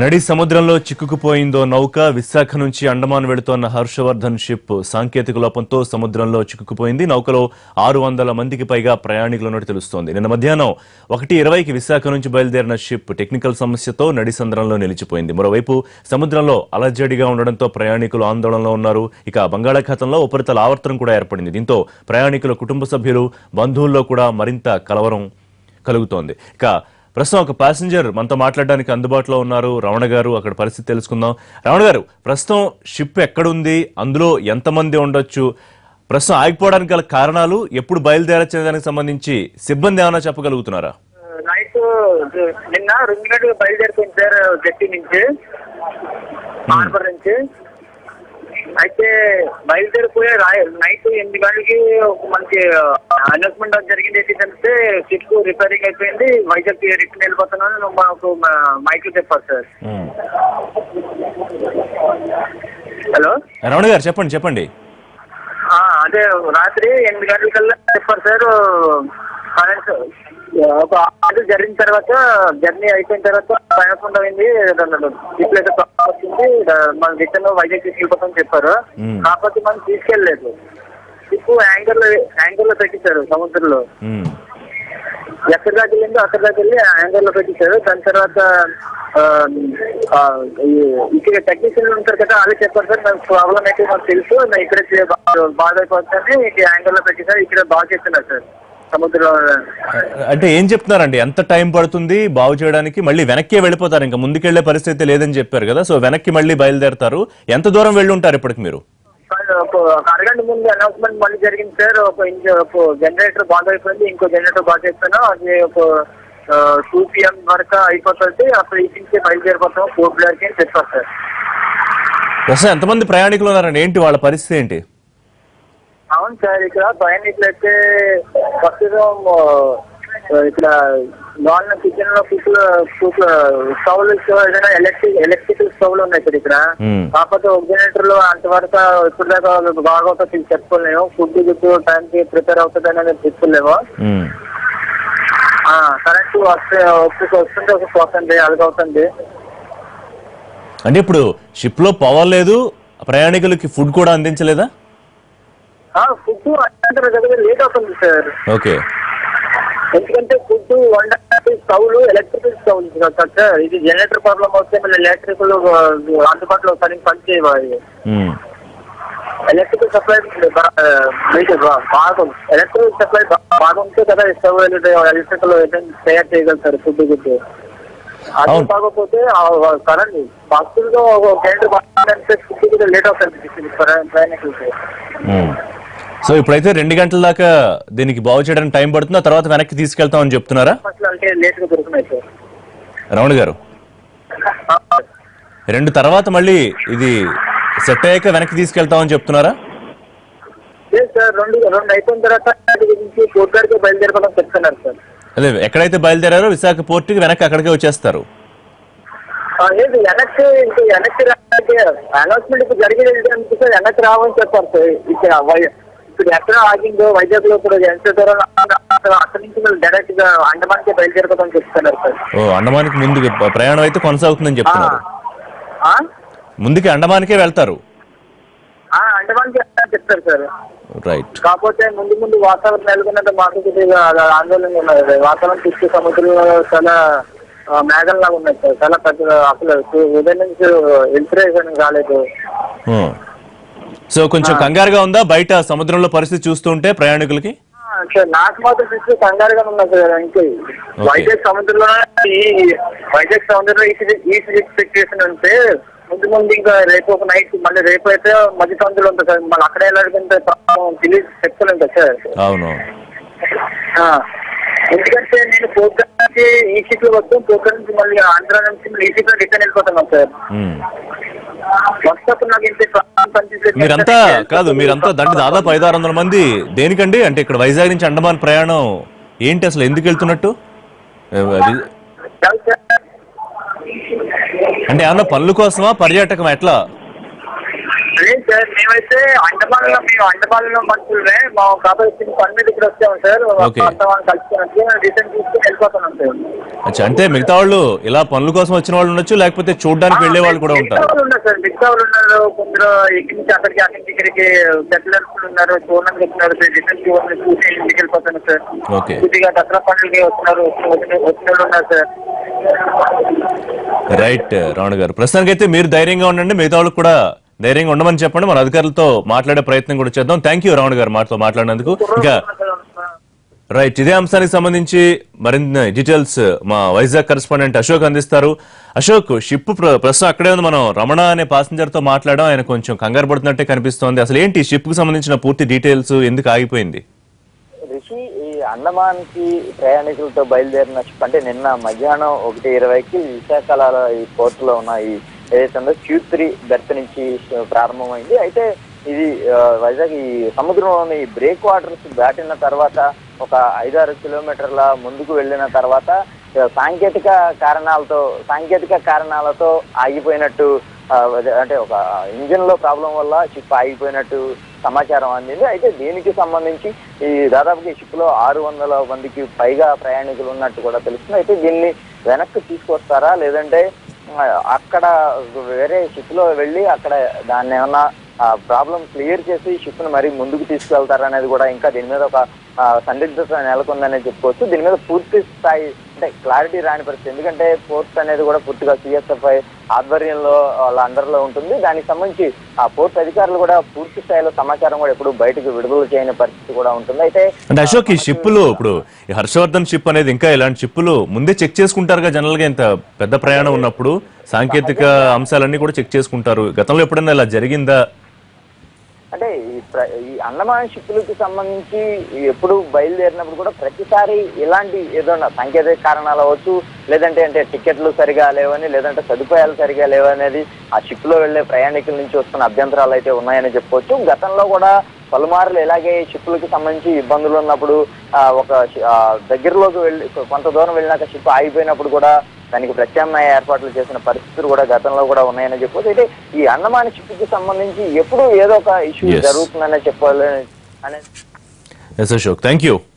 నడి సముద్రంలో చిక్కుకుపోయిందో నౌక విశాఖ నుంచి అండమాన్ వెళుతోన్న హర్షవర్ధన్ షిప్ సాంకేతిక లోపంతో సముద్రంలో చిక్కుకుపోయింది నౌకలో ఆరు వందల మందికి పైగా ప్రయాణికులు ఉన్నట్టు తెలుస్తోంది నిన్న మధ్యాహ్నం ఒకటి ఇరవైకి విశాఖ నుంచి బయలుదేరిన షిప్ టెక్నికల్ సమస్యతో నడి సంద్రంలో నిలిచిపోయింది మరోవైపు సముద్రంలో అలజడిగా ఉండడంతో ప్రయాణికులు ఆందోళనలో ఉన్నారు ఇక బంగాళాఖాతంలో ఉపరితల ఆవర్తనం కూడా ఏర్పడింది దీంతో ప్రయాణికుల కుటుంబ సభ్యులు బంధువుల్లో కూడా మరింత కలవరం కలుగుతోంది ఇక ప్రస్తుతం ఒక ప్యాసింజర్ మనతో మాట్లాడడానికి అందుబాటులో ఉన్నారు రమణ గారు అక్కడ పరిస్థితి తెలుసుకుందాం రమణ గారు ప్రస్తుతం షిప్ ఎక్కడుంది అందులో ఎంతమంది ఉండొచ్చు ప్రస్తుతం ఆగిపోవడానికి గల కారణాలు ఎప్పుడు బయలుదేరచ్చే దానికి సంబంధించి సిబ్బంది ఏమైనా చెప్పగలుగుతున్నారా నైట్ నిన్న రెండు గంటలకు బయలుదేరిపోయింది సార్ జట్టి నుంచి హార్బర్ నుంచి అయితే బయలుదేరిపోయే రాయ- నైట్ ఎనిమిది గంటలకి ఒక మనకి అనౌన్స్మెంట్ జరిగింది ఏంటంటే షిప్ రిపేరింగ్ అయిపోయింది వైజాగ్ రిటర్న్ వెళ్ళిపోతున్నాను మాకు మైక్ చెప్పారు సార్ హలో రమణ గారు చెప్పండి చెప్పండి ఆ, అదే రాత్రి ఎనిమిది గంటలకల్లా చెప్పారు సార్ కరెంట్ ఒక ఆర్డర్ జరిగిన తర్వాత జర్నీ అయిపోయిన తర్వాత ప్రయాణం అయింది షిప్ అయితే ప్రాబ్లం వచ్చింది మన రిటర్న్ వైజాగ్ తీసుకెళ్ళిపోతామని చెప్పారు మ్మ్. కాకపోతే మనం తీసుకెళ్ళలేదు షిప్ యాంకర్ లో యాంకర్ లో పెట్టించారు సముద్రంలో ఉమ్, ఎక్కడి దాకా వెళ్ళిందో అక్కడి దాకా వెళ్ళి యాంకర్ లో పెట్టించారు దాని తర్వాత ఆ, ఆ, ఈ- ఇక్కడ టెక్నీషియన్ ఉంటారు కదా అదే చెప్పారు సార్ నాకు ప్రాబ్లం అయితే మాకు తెలుసు నేను ఇక్కడ చే- బా- బాధ అయిపోతుందని ఇక్కడ యాంకర్ లో పెట్టేసారు ఇక్కడ బాగా చేస్తున్నారు సార్ సముద్రంలో అంటే ఏం చెప్తున్నారండి ఎంత టైం పడుతుంది బాగు చేయడానికి మళ్ళీ వెనక్కి వెళ్ళిపోతారు ఇంకా ముందుకెళ్లే పరిస్థితి లేదని చెప్పారు కదా సో వెనక్కి మళ్ళీ బయలుదేరతారు ఎంత దూరం వెళ్ళి ఉంటారు ఇప్పటికి మీరు సార్, ఒక ఒక అరగంట ముందు అనౌన్స్మెంట్ మళ్ళీ జరిగింది సార్ ఒక ఇంజ- ఒక జనరేటర్ బాగా అయిపోయింది ఇంకో జనరేటర్ బాగా చేస్తాను అది ఒక టూ పిఎం వరకు అయిపోతుంది అప్పుడు ఈ నుంచి బయలుదేరిపోతాం ఫోర్ బ్లాక్ అని చెప్పారు సార్ ప్రస్తుతం ఎంతమంది ప్రయాణికులు ఉన్నారండి ఏంటి వాళ్ళ పరిస్థితి ఏంటి అవును సార్ ఇక్కడ ప్రయాణికులు అయితే ప్రస్తుతం ఆ, ఇక్కడ నాన్ కిచెన్ లో కుక్ కుక్ స్టవ్లు ఏదైనా ఎలక్ట్రిక్ ఎలక్ట్రికల్ స్టవ్లు ఉన్నాయి సార్ ఇక్కడ Hmm. కాకపోతే ఒక జనరేటర్ లో అంతవరకు ఇప్పుడు దాకా బాగా అవుతుంది చెప్పుకోలేము ఫుడ్ గిట్టు టైం కి ప్రిపేర్ అవుతుంది అనేది చెప్పుకోలేము ఉమ్. కరెంట్ వస్తే ఒక్కొక్క వస్తుంది ఒక పోతుంది అలాగవుతుంది అంటే ఇప్పుడు షిప్ లో పవర్ లేదు ప్రయాణికులకి ఫుడ్ కూడా అందించలేదా ఫుడ్ అంటే దగ్గర లేట్ అవుతుంది సార్ ఓకే ఎందుకంటే ఫుడ్ వండడానికి స్టవ్లు ఎలక్ట్రికల్ స్టవ్ కదా సార్ ఇది జనరేటర్ ప్రాబ్లం వస్తే మళ్ళీ ఎలక్ట్రికల్ అందుబాటులో సరిగ్గా పనిచేయవాలి ఉమ్. ఎలక్ట్రికల్ సప్లై మీకు బాగుంది ఎలక్ట్రికల్ సప్లై బాగుంటే కదా స్టవ్ ఎలక్ట్రికల్ తయారు చేయగలుగుతారు ఫుడ్ గుడ్ అది అవును. కాకపోతే కరెంట్ భక్తులతో ఒక జనరేటర్ బాగుందంటే ఫుడ్ కూడా లేట్ అవుతుంది ప్రయాణికులకి ఉమ్. సో ఇప్పుడైతే రెండు గంటల దాకా దీనికి బాగు చేయడానికి టైం పడుతుంది ఆ తర్వాత వెనక్కి తీసుకెళ్తామని చెప్తున్నారా అసలు అంటే లేట్ గా దొరుకుతున్నాయి సార్ రమణ గారు రెండు తర్వాత మళ్ళీ ఇది సెట్ అయ్యాక వెనక్కి తీసుకెళ్తామని చెప్తున్నారా లేదు సార్ రెండు రెండు అయిపోయిన తర్వాత వాటి గురించి కోర్టుగారికి బయలుదేరపడం చెప్తున్నారు సార్ అదే ఎక్కడైతే బయలుదేరారో విశాఖ పోర్టుకి వెనక్కి అక్కడికే వచ్చేస్తారు ఆ, లేదు వెనక్కి ఇంకా వెనక్కి రావడానికి అనౌన్స్మెంట్ ఇప్పుడు జరిగేది ఏంటంటే సార్ వెనక్కి రావని చెప్పారు సార్ ఇక్కడ వై- ఇప్పుడు ఎక్కడ ఆగిందో వైజాగ్ లో ఇప్పుడు ఎంత దూరం ఆగిందో అక్కడ అక్కడి నుంచి మీరు డైరెక్ట్ గా అండమాన్కి బయలుదేరపడం చెప్తున్నారు సార్ ఓ అండమానికి ముందుకు ప్రయాణం అయితే కొనసాగుతుందని ఆ, చెప్తున్నారు ఆ? ముందుకి అండమానికే వెళ్తారు ఆ, అండమాన్కి వెళ్ళాలని చెప్తారు సార్ రైట్ కాకపోతే ముందు ముందు వాతావరణం నెలకొన్నట్టు మాకు కొద్దిగా ఆందోళనగా ఉన్నది సార్. వాతావరణం చుట్టూ సముద్రంలో చాలా ఆ, మేఘంలాగా ఉన్నాయి సార్ చాలా పెద్ద అసలు ఉదయం నుంచి ఇన్స్పిరేషన్ కాలేదు సో కొంచెం కంగారుగా ఉందా బయట సముద్రంలో పరిస్థితి చూస్తుంటే ప్రయాణికులకి ఆ, సార్ నాకు మాత్రం చూస్తే కంగారుగా ఉన్నా సార్ ఇంకా వైజాగ్ సముద్రంలో ఈ వైజాగ్ సముద్రంలో ఈస్ట్ ఎక్స్పెక్టేషన్ ఉంటే ముందు ముందు ఇంకా రేపు ఒక నైట్ మళ్ళీ రేపు అయితే మధ్య సముద్రంలో ఉంటుంది సార్ మళ్ళీ అక్కడ వెళ్ళాలంటే తెలియదు చెప్తున్నాను కదా సార్ అవును ఆ, ఎందుకంటే నేను పోగ్రా నుంచి ఈ షిప్ లో వస్తాం పోగ్రా నుంచి మళ్ళీ ఆంధ్ర నుంచి మళ్ళీ ఈ షిప్ లో రిటర్న్ వెళ్ళిపోతున్నాం సార్ ఉమ్. వస్తప్పుడు నాకు ఇంత ప్రాబ్లం కనిపిస్తే మీరంతా కాదు మీరంతా దండి దాదాపు ఐదు ఆరు వందల మంది దేనికండి అంటే ఇక్కడ వైజాగ్ నుంచి అండమాన్ ప్రయాణం ఏంటి అసలు ఎందుకు వెళ్తున్నట్టు ఏ, అది- కాదు సార్. అంటే ఏమన్నా పనుల కోసమా పర్యాటకం ఎట్లా లేదు సార్ మేమైతే అండమాన్లో మేము అండమాన్లో మనుషులమే మా కాబట్టి పని మీద ఇక్కడ వచ్చాము సార్ Okay. అండమాన్ కలిసి రీసెంట్ తీసుకుని వెళ్ళిపోతున్నాం సార్ అచ్చా అంటే మిగతా వాళ్ళు ఇలా పనుల కోసం వచ్చిన వాళ్ళు ఉండొచ్చు లేకపోతే చూడడానికి వెళ్ళే వాళ్ళు కూడా మిగతా ఉంటారు వాళ్ళు ఉన్నారు సార్ మిగతా వాళ్ళు ఉన్నారు కొందరు ఇక్కడి నుంచి అక్కడికి అక్కడి నుంచి ఇక్కడికి సెటిలర్స్ ఉన్నారు చూడడానికి వచ్చినారు సార్ రీసెంట్ చూసి ఇంటికి వెళ్ళిపోతాను సార్ ఓకే కొద్దిగా దసరా పండుగకి వస్తున్నారు వచ్చిన వచ్చిన వాళ్ళు ఉన్నారు సార్ రైట్ రావణ గారు ప్రస్తుతానికైతే మీరు ధైర్యంగా ఉండండి మిగతా వాళ్ళకి కూడా ధైర్యంగా ఉండమని చెప్పండి మన అధికారులతో మాట్లాడే ప్రయత్నం కూడా చేద్దాం థ్యాంక్ యూ రావణ గారు మాతో మాట్లాడినందుకు ఇంకా రైట్ ఇదే అంశానికి సంబంధించి మరిన్ని డీటెయిల్స్ మా వైజాగ్ కరెస్పాండెంట్ అశోక్ అందిస్తారు అశోక్ షిప్ ప్ర- ప్రస్తుతం అక్కడే ఉంది మనం రమణ అనే పాసింజర్ తో మాట్లాడడం ఆయన కొంచెం కంగారు పడుతున్నట్టే కనిపిస్తోంది అసలు ఏంటి షిప్ కు సంబంధించిన పూర్తి డీటెయిల్స్ ఎందుకు ఆగిపోయింది రిషి ఈ అండమాన్ కి ప్రయాణికులతో బయలుదేరిన షిప్ అంటే నిన్న మధ్యాహ్నం ఒకటి ఇరవైకి విశాఖలో ఈ పోర్ట్ లో ఉన్న ఈ ఏదైతే ఉందో క్యూ త్రీ బెర్త్ నుంచి ప్రారంభమైంది అయితే ఇది ఆ, వైజాగ్ ఈ సముద్రంలోని ఈ బ్రేక్ వాటర్స్ దాటిన తర్వాత ఒక ఐదారు కిలోమీటర్ల ముందుకు వెళ్ళిన తర్వాత ఆ, సాంకేతిక కారణాలతో సాంకేతిక కారణాలతో ఆగిపోయినట్టు ఆ, అదే- అంటే ఒక ఇంజిన్ లో ప్రాబ్లం వల్ల షిప్ ఆగిపోయినట్టు సమాచారం అందింది అయితే దీనికి సంబంధించి ఈ దాదాపుగా ఈ షిప్ లో ఆరు వందల మందికి పైగా ప్రయాణికులు ఉన్నట్టు కూడా తెలుస్తుంది అయితే దీన్ని వెనక్కి తీసుకొస్తారా లేదంటే ఆ, అక్కడ వేరే షిప్ లో వెళ్ళి అక్కడ దాన్ని ఏమన్నా ప్రాబ్లం క్లియర్ చేసి షిప్ ను మరి ముందుకు తీసుకెళ్తారా అనేది కూడా ఇంకా దీని మీద ఒక ఆ, సందిగ్ధత నెలకొందనే చెప్పుకోవచ్చు దీని మీద పూర్తి స్థాయి అంటే క్లారిటీ రాని పరిస్థితి ఎందుకంటే పోర్ట్ అనేది కూడా పూర్తిగా సిఎస్ఎఫ్ఐ ఆధ్వర్యంలో వాళ్ళ అండర్ లో ఉంటుంది దానికి సంబంధించి ఆ పోర్ట్ అధికారులు కూడా పూర్తి స్థాయిలో సమాచారం కూడా ఎప్పుడు బయటకు విడుదల చేయని పరిస్థితి కూడా ఉంటుంది అయితే అంటే అశోక్ ఈ షిప్పులు ఇప్పుడు ఈ హర్షవర్ధన్ షిప్ అనేది ఇంకా ఇలాంటి షిప్పులు ముందే చెక్ చేసుకుంటారుగా జనరల్ గా ఇంత పెద్ద ప్రయాణం ఉన్నప్పుడు సాంకేతిక అంశాలన్నీ కూడా చెక్ చేసుకుంటారు గతంలో ఎప్పుడైనా ఇలా జరిగిందా అంటే ఈ ప్ర- ఈ అండమాన్ షిప్పులకి సంబంధించి ఎప్పుడు బయలుదేరినప్పుడు కూడా ప్రతిసారి ఇలాంటి ఏదైనా సాంకేతిక కారణాలు అవ్వచ్చు లేదంటే అంటే టికెట్లు సరిగా లేవని లేదంటే సదుపాయాలు సరిగా లేవనేది ఆ షిప్ లో వెళ్లే ప్రయాణికుల నుంచి వస్తున్న అభ్యంతరాలు అయితే ఉన్నాయని చెప్పుకోవచ్చు గతంలో కూడా పలుమార్లు ఇలాగే షిప్పులకి సంబంధించి ఇబ్బందులు ఉన్నప్పుడు ఆ, ఒక షి- ఆ, దగ్గరలోకి వెళ్ళి కొంత దూరం వెళ్ళినాక షిప్ ఆగిపోయినప్పుడు కూడా దానికి ప్రత్యామ్నాయ ఏర్పాట్లు చేసిన పరిస్థితులు కూడా గతంలో కూడా ఉన్నాయని చెప్పొచ్చు అయితే ఈ అండమాన్ షిప్కి సంబంధించి ఎప్పుడు ఏదో ఒక ఇష్యూ Yes. జరుగుతుందనే చెప్పాలి అనే ఎస్ అశోక్ థ్యాంక్ యూ